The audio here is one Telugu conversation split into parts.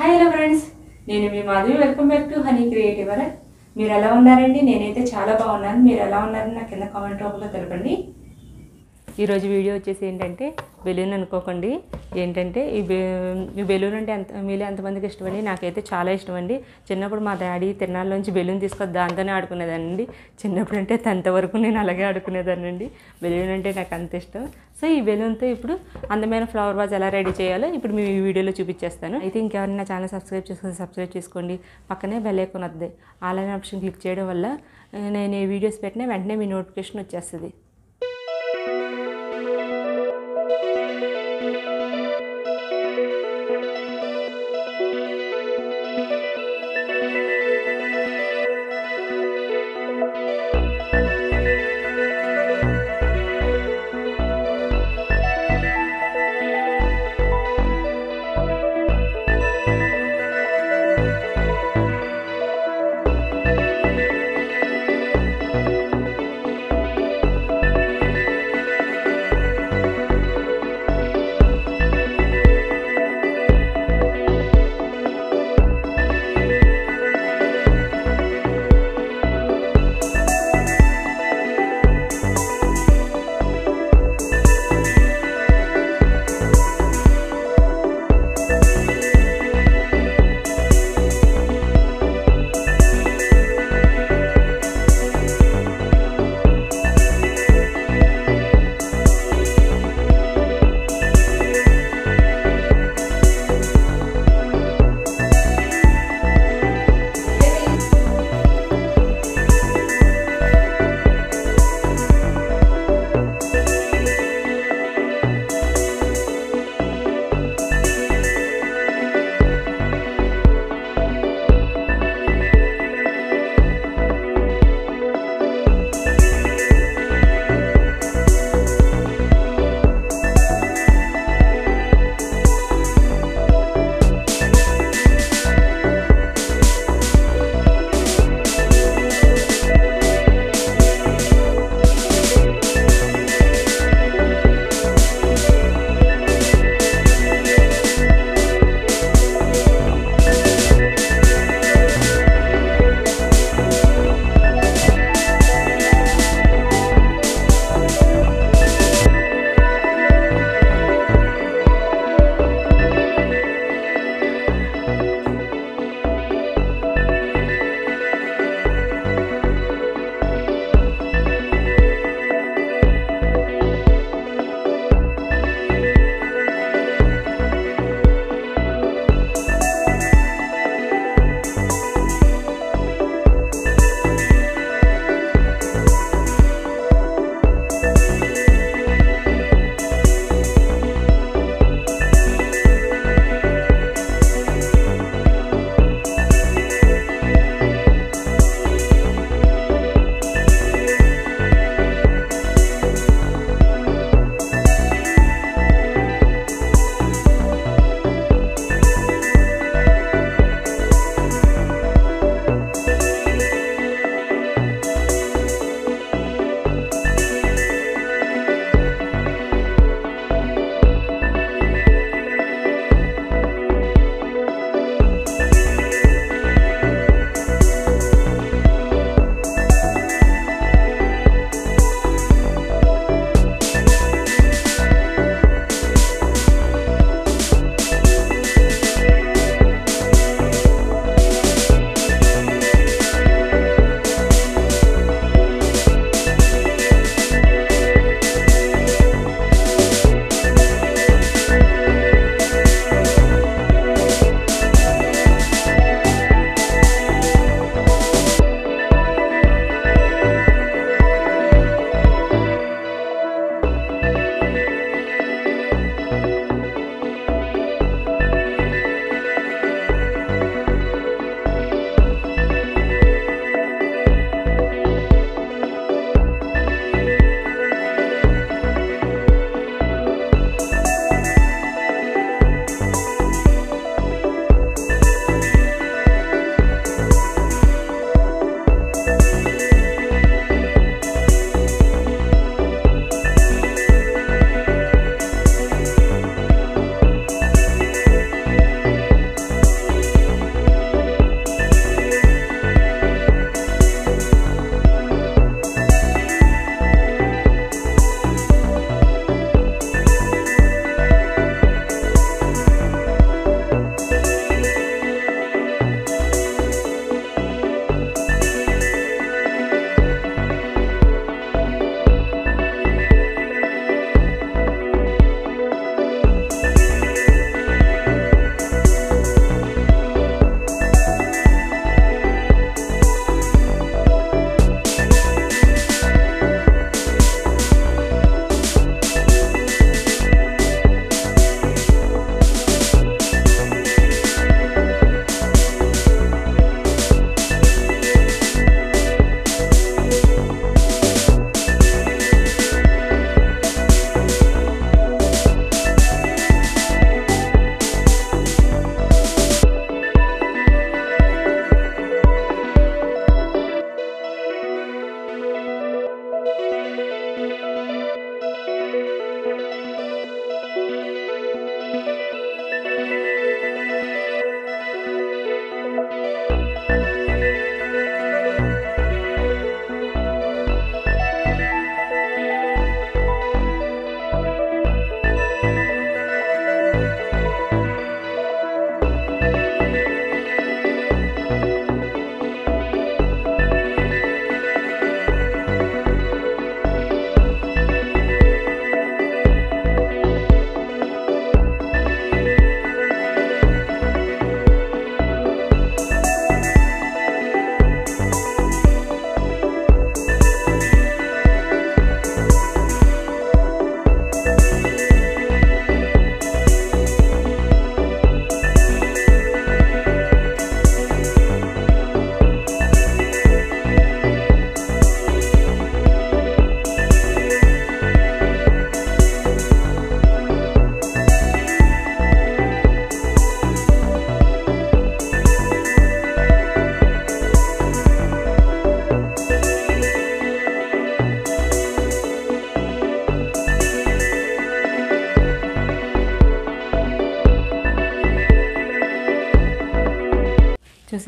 హాయ్ హలో ఫ్రెండ్స్ నేను మీ Madhavi welcome back to honey creative అరే మీరు ఎలా ఉన్నారండి నేనైతే చాలా బాగున్నాను మీరు ఎలా ఉన్నారని నా కింద కామెంట్ రూపంలో తెలపండి ఈరోజు వీడియో వచ్చేసి ఏంటంటే బెలూన్ అనుకోకండి ఏంటంటే ఈ బె ఈ బెలూన్ అంటే ఎంత మీలో ఎంతమందికి ఇష్టమండి నాకైతే చాలా ఇష్టం అండి చిన్నప్పుడు మా డాడీ తిరణాల్లోంచి బెలూన్ తీసుకొని దాంతోనే ఆడుకునేదానండి చిన్నప్పుడు అంటే టెన్త్ వరకు నేను అలాగే ఆడుకునేదానండి బెలూన్ అంటే నాకు అంత ఇష్టం సో ఈ బెలూన్తో ఇప్పుడు అందమైన ఫ్లవర్ వాజ్ ఎలా రెడీ చేయాలో ఇప్పుడు మీ వీడియోలో చూపించేస్తాను అయితే ఇంకెవరైనా ఛానల్ సబ్స్క్రైబ్ చేసుకొని సబ్స్క్రైబ్ చేసుకోండి పక్కనే బెల్ ఐకాన్ వద్ది ఆన్లైన్ ఆప్షన్ క్లిక్ చేయడం వల్ల ఆ, నేను ఏ వీడియోస్ పెట్టినా వెంటనే మీ నోటిఫికేషన్ వచ్చేస్తుంది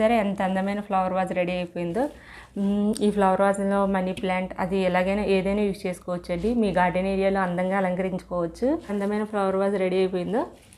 చూసారా ఎంత అందమైన ఫ్లవర్ వాజ్ రెడీ అయిపోయిందో మ్మ్, ఈ ఫ్లవర్ వాజ్లో మనీ ప్లాంట్ అది ఎలాగైనా ఏదైనా యూజ్ చేసుకోవచ్చు అండి మీ గార్డెన్ ఏరియాలో అందంగా అలంకరించుకోవచ్చు అందమైన ఫ్లవర్ వాజ్ రెడీ అయిపోయిందో